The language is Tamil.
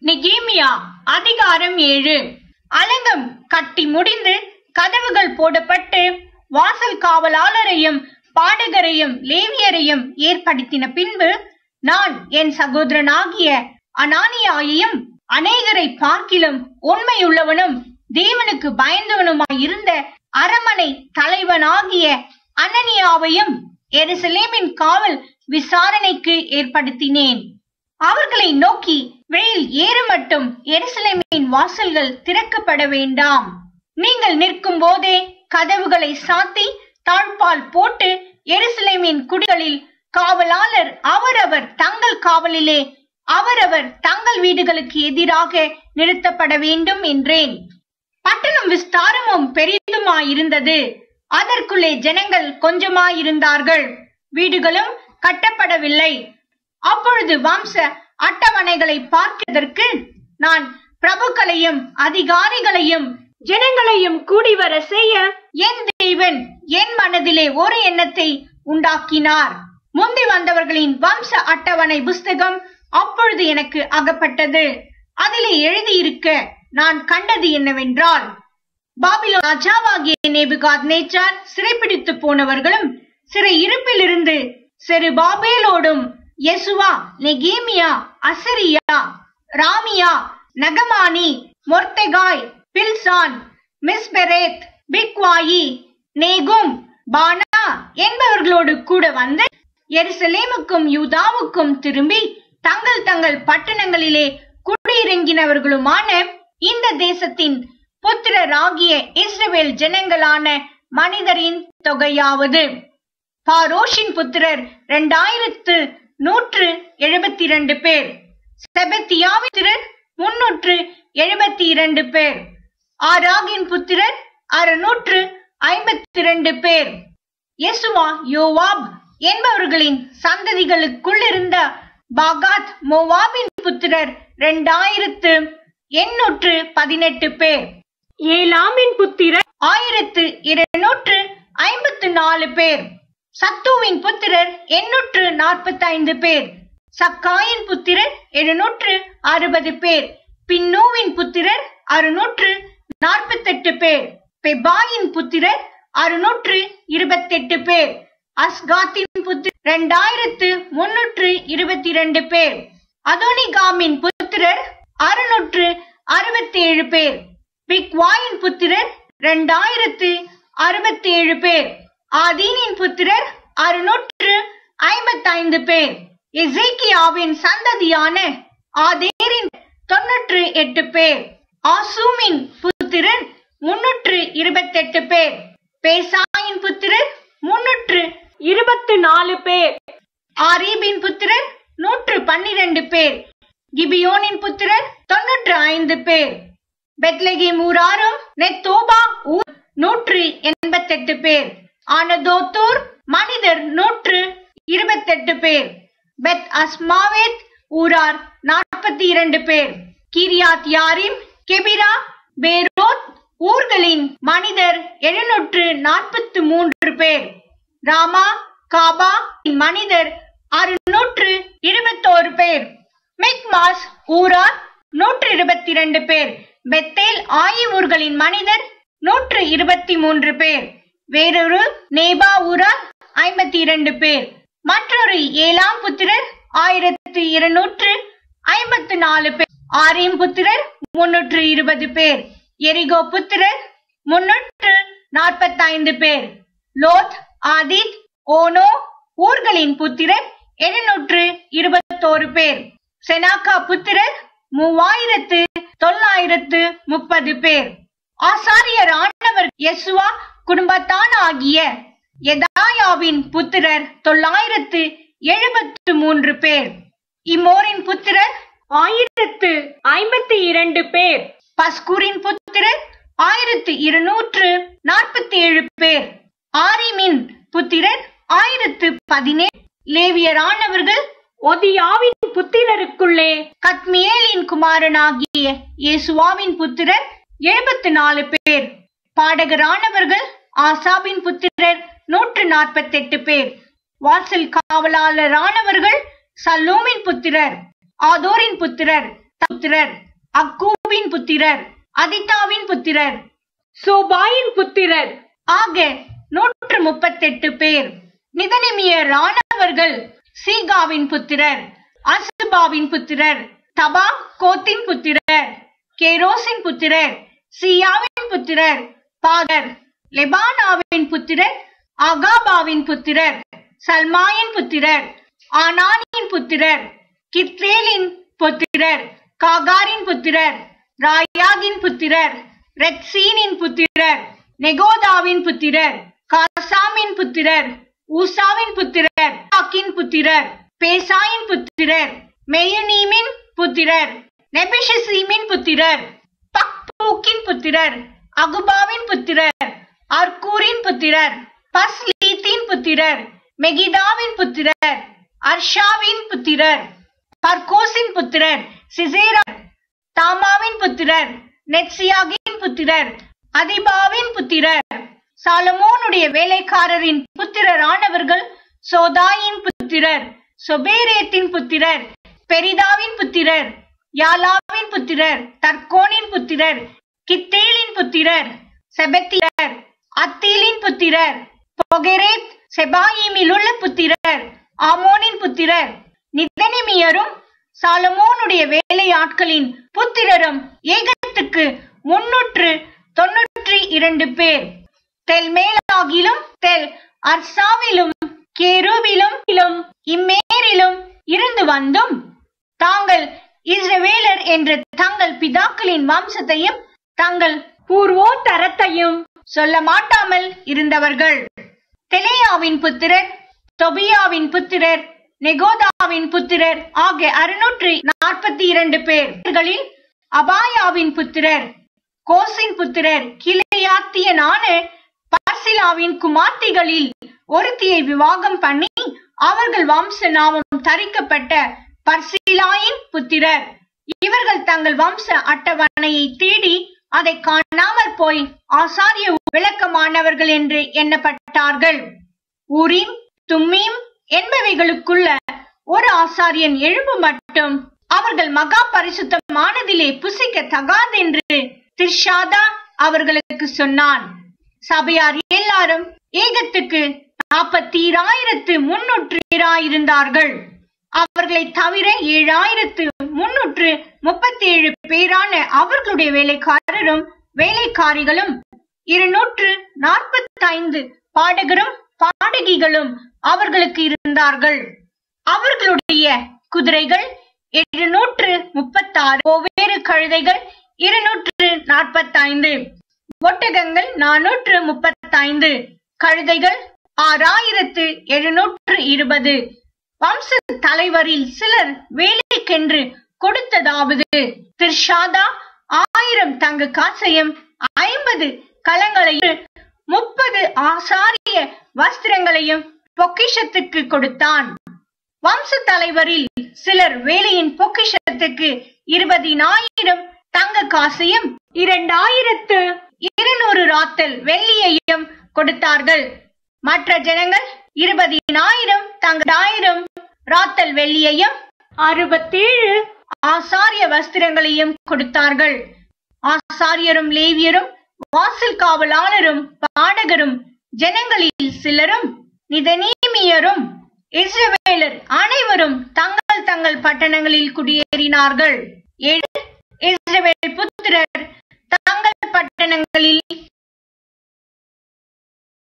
நெகேமியா அதிகாரம் ஏழு அலங்கம் கட்டி முடிந்து கதவுகள் போடப்பட்டு வாசல் காவலாளரையும் பாடகரையும் லேவியரையும் ஏற்படுத்தின பின்பு நான் என் சகோதரனாகிய அனானியாயையும் அநேகரை பார்க்கிலும் உண்மையுள்ளவனும் தேவனுக்கு பயந்தவனுமாயிருந்த அரமனை தலைவனாகிய அனனியாவையும் எருசலேமின் காவல் விசாரணைக்கு ஏற்படுத்தினேன் அவர்களை நோக்கி வெயில் ஏறு மட்டும் எருசலேமின் வாசல்கள் திறக்கப்பட வேண்டாம் நீங்கள் நிற்கும் போதே கதவுகளை சாத்தி தாழ்பால் போட்டு எருசலேமின் குடிகளில் காவலாளர் அவரவர் தங்கள் காவலிலே அவரவர் தங்கள் வீடுகளுக்கு எதிராக நிறுத்தப்பட வேண்டும் என்றேன் பட்டணம் விஸ்தாரமும் பெரிதுமாயிருந்தது அதற்குள்ளே ஜனங்கள் கொஞ்சமாயிருந்தார்கள் வீடுகளும் கட்டப்படவில்லை அப்பொழுது வம்ச அட்டவணைகளை பார்க்கிறதற்கு நான் பிரபுக்களையும் அதிகாரிகளையும் ஜனங்களையும் கூடி வர செய்ய என் தேவன் என் மனதிலே ஒரு எண்ணத்தை உண்டாக்கினார் முந்தி வந்தவர்களின் வம்ச அட்டவணை புஸ்தகம் அப்பொழுது எனக்கு அகப்பட்டது அதிலே எழுதியிருக்க நான் கண்டது என்னவென்றால் பாபிலோ ராஜாவாகிய நேபுகாத் நேச்சார் சிறைப்பிடித்து போனவர்களும் சிறை இருப்பிலிருந்து செரு பாபேலோடும் யெசுவா நெகேமியா அசரியா ராமியா நகமானி மொர்தெகாய் பில்சான் மிஸ்பெரேத் பிக்வாயி நேகும் பானா என்பவர்களோடு கூட வந்து எருசலேமுக்கும் யூதாவுக்கும் திரும்பி தங்கள் தங்கள் பட்டணங்களிலே குடியிறங்கினவர்களுமான இந்த தேசத்தின் புத்திரராகிய இஸ்ரவேல் ஜனங்களான மனிதரின் தொகையாவது பாரோஷின் புத்திரர் இரண்டாயிரத்து நூற்று எழுபத்தி இரண்டு பேர் செபத்தியாவின் புத்திரர் முன்னூற்று எழுபத்தி இரண்டு பேர் ஆராகின் புத்திரர் அறுநூற்று ஐம்பத்தி இரண்டு பேர் யெசுவா யோவாப் என்பவர்களின் சந்ததிகளுக்குள் இருந்த பாகாத் மோவாபின் புத்திரர் இரண்டாயிரத்து எண்ணூற்று பதினெட்டு பேர் ஏலாமின் புத்திரர் ஆயிரத்து இருநூற்று ஐம்பத்து நாலு பேர் சத்துவின் புத்திரர் எண்ணூற்று நாற்பத்தி ஐந்து பேர் சக்காயின் புத்திரர் எழுநூற்று அறுபது பேர் பின்னூவின் புத்திரர் அறுநூற்று நாற்பத்தெட்டு பேர் பெபாயின் புத்திரர் அறுநூற்று இருபத்தெட்டு பேர் அஸ்காத்தின் புத்திரர் இரண்டாயிரத்து முன்னூற்று இருபத்தி இரண்டு பேர் அதோனிகாமின் புத்திரர் அறுநூற்று அறுபத்தி ஏழு பேர் பிக்வாயின் புத்திரர் இரண்டாயிரத்து அறுபத்தி ஏழு பேர் ஆதீனின் புத்திரர் அறுநூற்று ஐம்பத்தைந்து பேர் எசேக்கியாவின் சந்ததியான ஆதேரின் தொன்னூற்று எட்டு பேர் ஆசூமின் புத்திரர் முன்னூற்று இருபத்தெட்டு பேர் பேசாயின் புத்திரர் முன்னூற்று இருபத்து நாலு பேர் ஆரீபின் புத்திரர் நூற்று பன்னிரண்டு பேர் கிபியோனின் புத்திரர் தொன்னூற்று ஐந்து பேர் பெத்லகேம் ஊராரும் நெத்தோபா ஊர் நூற்று எண்பத்தெட்டு பேர் ஆனதோத்தூர் மனிதர் நூற்று இருபத்தெட்டு பேர் பெத் அஸ்மாவேத் ஊரார் நாற்பத்தி இரண்டு பேர் கிரியாத் யாரிம் கெபிரா பேரோத் ஊர்களின் மனிதர் எழுநூற்று நாற்பத்து மூன்று பேர் ராமா காபா மனிதர் அறுநூற்று இருபத்தோரு பேர் மிக்மாஸ் ஊரார் நூற்று இருபத்தி இரண்டு பேர் பெத்தேல் ஆயி ஊர்களின் மனிதர் நூற்று இருபத்தி மூன்று பேர் வேறொரு நேபா ஊரார் ஐம்பத்தி இரண்டு பேர் மற்றொரு ஏழாம் புத்திரர் ஆயிரத்து இருநூற்று ஐம்பத்து நாலு பேர் ஆரியம் புத்திரர் முன்னூற்று இருபது பேர் எரிகோ புத்திரர் முன்னூற்று நாற்பத்தைந்து பேர் லோத் ஆதித் ஓனோ ஊர்களின் புத்திரர் எழுநூற்று இருபத்தோரு பேர் செனாக்கா புத்திரர் மூவாயிரத்து தொள்ளாயிரத்து முப்பது பேர் ஆசாரியர் ஆண்டவர் யெசுவா குடும்பத்தான் ஆகிய எதாயாவின் புத்திரர் தொள்ளாயிரத்து எழுபத்து மூன்று பேர் இம்மோரின் புத்திரர் ஆயிரத்து ஐம்பத்தி இரண்டு பேர் பஸ்கூரின் புத்திரர் ஆயிரத்து இருநூற்று நாற்பத்தி ஏழு பேர் ஆரிமின் புத்திரர் ஆயிரத்து பதினேழு லேவியரானவர்கள் ஒதியாவின் புத்திரருக்குள்ளே கத்மியேலின் குமாரனாகிய இயேசுவாவின் புத்திரர் எழுபத்து நாலு பேர் பாடகரானவர்கள் ஆசாபின் புத்திரர் நூற்று நாற்பத்தெட்டு பேர் வாசல் காவலாளரானவர்கள் சல்லூமின் புத்திரர் ஆதோரின் புத்திரர் புத்திரர் அக்கூவின் புத்திரர் அதிதாவின் புத்திரர் சோபாயின் புத்திரர் ஆக நூற்று முப்பத்தெட்டு பேர் நிதனிமியரானவர்கள் சீகாவின் புத்திரர் அசுபாவின் புத்திரர் தபா கோத்தின் புத்திரர் கேரோசின் புத்திரர் சியாவின் புத்திரர் பாகர் லெபானாவின் புத்திரர் அகாபாவின் புத்திரர் சல்மாயின் புத்திரர் ஆனானின் புத்திரர் கித்ரேலின் புத்திரர் காகாரின் புத்திரர் ராயாகின் புத்திரர் ரெத்சீனின் புத்திரர் நெகோதாவின் புத்திரர் காசாமின் புத்திரர் ஊசாவின் புத்திரர் ஆக்கின் புத்திரர் பேசாயின் புத்திரர் மெயுனீமின் புத்திரர் நெபிஷசீமின் புத்திரர் பக்பூக்கின் புத்திரர் அகுபாவின் புத்திரர் அர்கூரின் புத்திரர் பஸ்லீத்தின் புத்திரர் மெகிதாவின் புத்திரர் அர்ஷாவின் புத்திரர் பர்கோசின் புத்திரர் சிசேரா தாமாவின் புத்திரர் நெட்சியாகின் புத்திரர் அதிபாவின் புத்திரர் சாலமோனுடைய வேலைக்காரரின் புத்திரரானவர்கள் சோதாயின் புத்திரர் சொபேரேத்தின் புத்திரர் பெரிதாவின் புத்திரர் யாலாவின் புத்திரர் தர்கோனின் புத்திரர் கித்தேலின் புத்திரர் செபத்தியர் அத்தீலின் புத்திரர் பொகெரேத் செபாயிமிலுள்ள புத்திரர் ஆமோனின் புத்திரர் நிதனிமியரும் சாலமோனுடைய வேலையாட்களின் புத்திரரும் ஏகத்துக்கு முன்னூற்று தொன்னூற்றி இரண்டு பேர் தெல் மேலாகிலும் தெல் அர்சாவிலும் கேருவிலும் இம்மேரிலும் இருந்து வந்தும் தாங்கள் இஸ்ரவேலர் என்ற தங்கள் பிதாக்களின் வம்சத்தையும் தங்கள் பூர்வோத்தரத்தையும் சொல்ல மாட்டாமல் இருந்தவர்கள் தெலேயாவின் புத்திரர் தொபியாவின் புத்திரர் நெகோதாவின் புத்திரர் ஆகிய அறுநூற்றி நாற்பத்தி இரண்டு பேர்களில் அபாயாவின் புத்திரர் கோசின் புத்திரர் கிளையாத்தியனான பர்சிலாவின் குமார்த்திகளில் ஒருத்தியை விவாகம் பண்ணி அவர்கள் வம்ச நாமம் தரிக்கப்பட்ட பர்சிலாயின் புத்திரர் இவர்கள் தங்கள் வம்ச அட்டவணையை தேடி அதை காணாமற் போய் ஆசாரிய விளக்கமானவர்கள் என்று எண்ணப்பட்டார்கள் ஊரீம் தும்மீம் என்பவைகளுக்குள்ள ஒரு ஆசாரியன் எழும்பு மட்டும் அவர்கள் மகா பரிசுத்தமானதிலே புசிக்க தகாதென்று திர்ஷாதா அவர்களுக்கு சொன்னான் சபையார் எல்லாரும் ஏகத்துக்கு நாற்பத்தீராயிரத்து முன்னூற்று இருந்தார்கள் அவர்களை தவிர ஏழாயிரத்து முன்னூற்று முப்பத்தி ஏழு பேரான அவர்களுடைய வேலைக்காரரும் வேலைக்காரிகளும் இருநூற்று நாற்பத்தி ஐந்து பாடகரும் பாடகிகளும் அவர்களுக்கு இருந்தார்கள் அவர்களுடைய குதிரைகள் இருநூற்று முப்பத்தாறு ஒவ்வேறு கழுதைகள் இருநூற்று நாற்பத்தைந்து ஒட்டகங்கள் நானூற்று முப்பத்தைந்து கழுதைகள் ஆறாயிரத்து எழுநூற்று இருபது வம்ச தலைவரில் சிலர் வேலைக்கென்று கொடுத்ததாவது திர்ஷாதா ஆயிரம் தங்க காசையும் ஐம்பது களங்களையும் முப்பது ஆசாரிய வஸ்திரங்களையும் பொக்கிஷத்துக்கு கொடுத்தான் வம்ச தலைவரில் சிலர் வேலையின் பொக்கிஷத்துக்கு இருபதினாயிரம் தங்க காசையும் இரண்டாயிரத்து இருநூறு ராத்தல் வெள்ளியையும் கொடுத்தார்கள் மற்ற ஜனங்கள் இருபதினாயிரம் தங்காயிரம் ராத்தல் வெள்ளியையும் அறுபத்தேழு ஆசாரிய வஸ்திரங்களையும் கொடுத்தார்கள் ஆசாரியரும் லேவியரும் வாசல் காவலாளரும் பாடகரும் ஜனங்களில் சிலரும் நிதனீமியரும் இஸ்ரவேலர் அனைவரும் தங்கள் தங்கள் பட்டணங்களில் குடியேறினார்கள் ஏழு இஸ்ரவேல் புத்திரர் தங்கள் பட்டணங்களில்